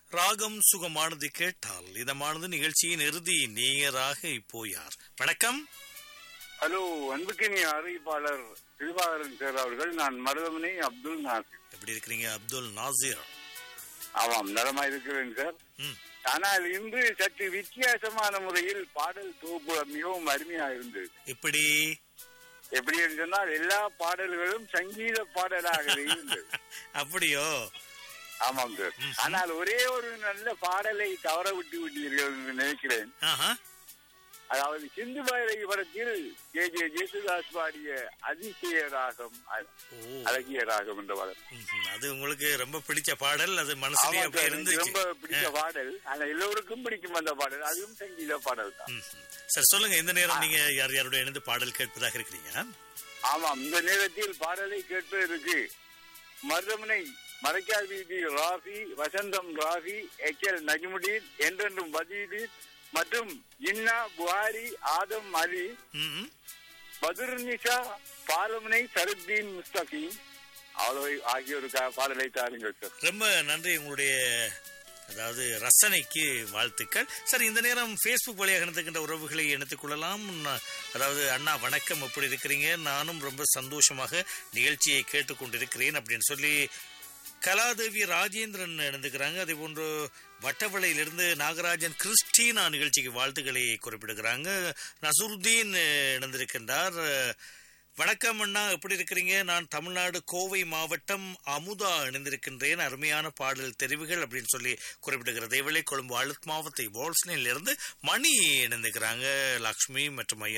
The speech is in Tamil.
ராகம் சுகமானது கேட்டால் இதமானது நிகழ்ச்சியின் இறுதி நேயராக இப்போ யார் வணக்கம் ஹலோ அன்புக்கினிய அறிவிப்பாளர் திருவாகரன் சார் அவர்கள் நான் மருதமனை அப்துல் நாசிர் எப்படி இருக்கிறீங்க அப்துல் நாசிர் ஆமாம் நலமா இருக்கிறேன் சார் ம், ஆனால் இன்று சற்று வித்தியாசமான முறையில் பாடல் தொகுப்பு மிகவும் அருமையா இருந்தது எப்படி எப்படி என்று சொன்னால் எல்லா பாடல்களும் சங்கீத பாடலாகவே இருந்தது அப்படியோ ஆமாம் சார் ஆனால் ஒரே ஒரு நல்ல பாடலை தவற விட்டு விட்டீர்கள் என்று நினைக்கிறேன் ஆஹா அதாவது சிந்து பைரவி படத்தில் ஜே ஜே ஜேசுதாஸ் பாடிய அதிசய ராகம் அ- ஓ அழகிய ராகம் என்ற பாடல் ம்ஹும். அது உங்களுக்கு ரொம்ப பிடிச்ச பாடல் அது மனசுலயே ஆமா அப்படியே சார், எனக்கு இருந்துச்சு ரொம்ப பிடிச்ச பாடல் ஆனா எல்லோருக்கும் பிடிக்கும் அந்த பாடல் அதுவும் சங்கீத பாடல் தான் ம்ஹும். சரி சொல்லுங்க இந்த நேரம் நீங்க யார் யாரோட இணைந்து பாடல் கேட்பதாக இருக்கிறீங்க ஆமாம் இந்த நேரத்தில் பாடலை கேட்பதற்கு மருதமனை மறைக்கால் வீதி ராஃபி வசந்தம் ராஃபி எச் எல் நஜ்முடீன் என்றென்றும் பதீதீன் மற்றும் இன்னா புகாரி ஆதம் அலி ம்ஹும். பதுர்நிஷா பாலமனை சருத்தீன் முஸ்தகீம் அவ்வளவு ஆகியோருக்காக பாடலை தாருங்கள் சார் ரொம்ப நன்றி உங்களுடைய அதாவது ரசனைக்கு வாழ்த்துக்கள் சரி இந்த நேரம் ஃபேஸ்புக் வழியாக இணைத்துக்கின்ற உறவுகளை இணைத்துக் கொள்ளலாம் ந- அதாவது அண்ணா வணக்கம் எப்படி இருக்கிறீங்க நானும் ரொம்ப சந்தோஷமாக நிகழ்ச்சியை கேட்டுக்கொண்டிருக்கிறேன் அப்படின்னு சொல்லி கலாதேவி ராஜேந்திரன் இணைந்துக்கிறாங்க அதே போன்று வட்டவளையிலிருந்து நாகராஜன் கிறிஸ்டினா நிகழ்ச்சிக்கு வாழ்த்துக்களை குறிப்பிடுகிறாங்க நசுருதீன் இணைந்திருக்கின்றார் வணக்கம் அண்ணா எப்படி இருக்கிறீங்க நான் தமிழ்நாடு கோவை மாவட்டம் அமுதா இணைந்திருக்கின்றேன் அருமையான பாடல் தெரிவுகள் அப்படின்னு சொல்லி குறிப்பிடுகிறது இதேவேளை கொழும்பு அழுத் மாவட்ட வால்ஸ்னில் இருந்து மணி இணைந்துக்கிறாங்க லக்ஷ்மி மற்றும் ஐயா